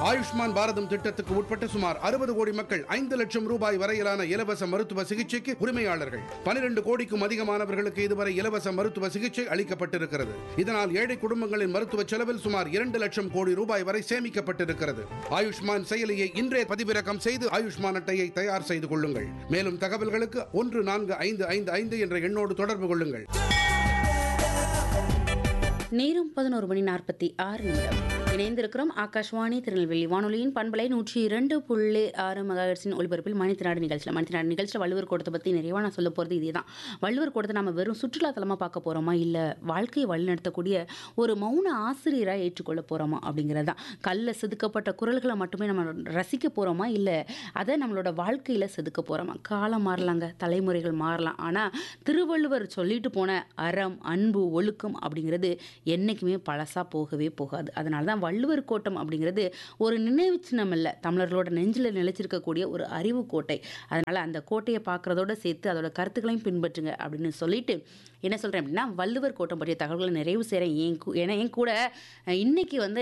ஆயுஷ்மான் பாரதம் திட்டத்துக்கு உட்பட்ட சுமார் அறுபது கோடி மக்கள் ஐந்து லட்சம் ரூபாய் வரையிலான இலவச மருத்துவ சிகிச்சைக்கு உரிமையாளர்கள் பனிரெண்டு கோடிக்கும் அதிகமானவர்களுக்கு இதுவரை இலவச மருத்துவ சிகிச்சை அளிக்கப்பட்டிருக்கிறது இதனால் ஏழை குடும்பங்களின் மருத்துவ செலவில் சுமார் இரண்டு லட்சம் கோடி ரூபாய் வரை சேமிக்கப்பட்டிருக்கிறது ஆயுஷ்மான் செயலியை இன்றே பதிவிறக்கம் செய்து ஆயுஷ்மான் அட்டையை தயார் செய்து கொள்ளுங்கள் மேலும் தகவல்களுக்கு ஒன்று நான்கு ஐந்து ஐந்து ஐந்து என்ற எண்ணோடு தொடர்பு கொள்ளுங்கள் நேரம் பதினோரு மணி நாற்பத்தி ஆறு நிமிடம் இணைந்திருக்கிறோம் ஆகாஷ்வாணி திருநெல்வேலி வானொலியின் பண்பலை நூற்றி இரண்டு புள்ளி ஆறு மெகாஹெர்ட்ஸின் ஒளிபரப்பில் மணித்தினாடு நிகழ்ச்சியில் மணித்தினாடு நிகழ்ச்சியில் வள்ளுவர் கூடத்தை பற்றி நிறைவாக நான் சொல்ல போகிறது இதே தான் வள்ளுவர் கூடத்தை நம்ம வெறும் சுற்றுலா தலமாக பார்க்க போகிறோமா இல்லை வாழ்க்கையை வழிநடத்தக்கூடிய ஒரு மௌன ஆசிரியராக ஏற்றுக்கொள்ள போகிறோமா அப்படிங்கிறது தான் கல்ல செதுக்கப்பட்ட குரல்களை மட்டுமே நம்ம ரசிக்க போகிறோமா இல்லை அதை நம்மளோட வாழ்க்கையில் செதுக்க போகிறோமா காலம் மாறலாங்க தலைமுறைகள் மாறலாம் ஆனால் திருவள்ளுவர் சொல்லிட்டு போன அறம் அன்பு ஒழுக்கம் அப்படிங்கிறது என்றைக்குமே பழசாக போகவே போகாது அதனால தான் வள்ளுவர் கோட்டம் அப்படிங்கிறது ஒரு நினைவு சின்னம் இல்லை தமிழர்களோட நெஞ்சில் நிலைச்சிருக்கக்கூடிய ஒரு அறிவு கோட்டை அதனால் அந்த கோட்டையை பார்க்குறதோட சேர்த்து அதோட கருத்துக்களையும் பின்பற்றுங்க அப்படின்னு சொல்லிட்டு என்ன சொல்கிறேன் அப்படின்னா வள்ளுவர் கோட்டம் பற்றிய தகவல்களை நிறைவு செய்கிறேன் ஏன் கூ- ஏன்னா என் கூட அஹ், இன்னைக்கு வந்து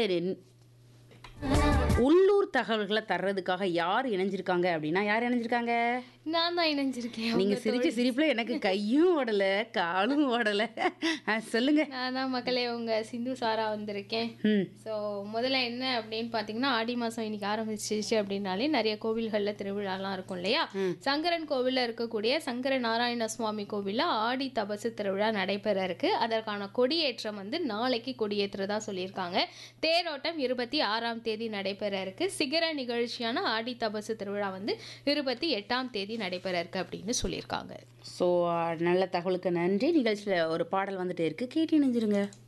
உள்ளூர் தகவல்களை தர்றதுக்காக யார் இணைஞ்சிருக்காங்க அப்படின்னா யார் இணைஞ்சிருக்காங்க நான் தான் இணைஞ்சிருக்கேன் நீங்க உங்க சிரிச்ச தோழி. சிரிப்புல எனக்கு கையும் ஓடல காலும் ஓடல அஹ், சொல்லுங்க நான் தான் மக்களே உங்க சிந்து சாரா வந்திருக்கேன் ம் ஸோ முதல்ல என்ன அப்படின்னு பார்த்தீங்கன்னா ஆடி மாதம் இன்னைக்கு ஆரம்பிச்சிச்சு அப்படின்னாலே நிறைய கோவில்களில் திருவிழாலாம் இருக்கும் இல்லையா சங்கரன் கோவிலில் இருக்கக்கூடிய சங்கர நாராயண சுவாமி கோவிலில் ஆடி தபசு திருவிழா நடைபெற இருக்கு அதற்கான கொடியேற்றம் வந்து நாளைக்கு கொடியேற்றுறதா சொல்லியிருக்காங்க தேரோட்டம் இருபத்தி ஆறாம் தேதி நடைபெற இருக்கு சிகர நிகழ்ச்சியான ஆடி தபசு திருவிழா வந்து இருபத்தி எட்டாம் தேதி நடைபெற இருக்கு அப்படின்னு சொல்லியிருக்காங்க ஸோ நல்ல தகவலுக்கு நன்றி நிகழ்ச்சியில் ஒரு பாடல் வந்துட்டே இருக்கு கேட்டு இணைஞ்சிருங்க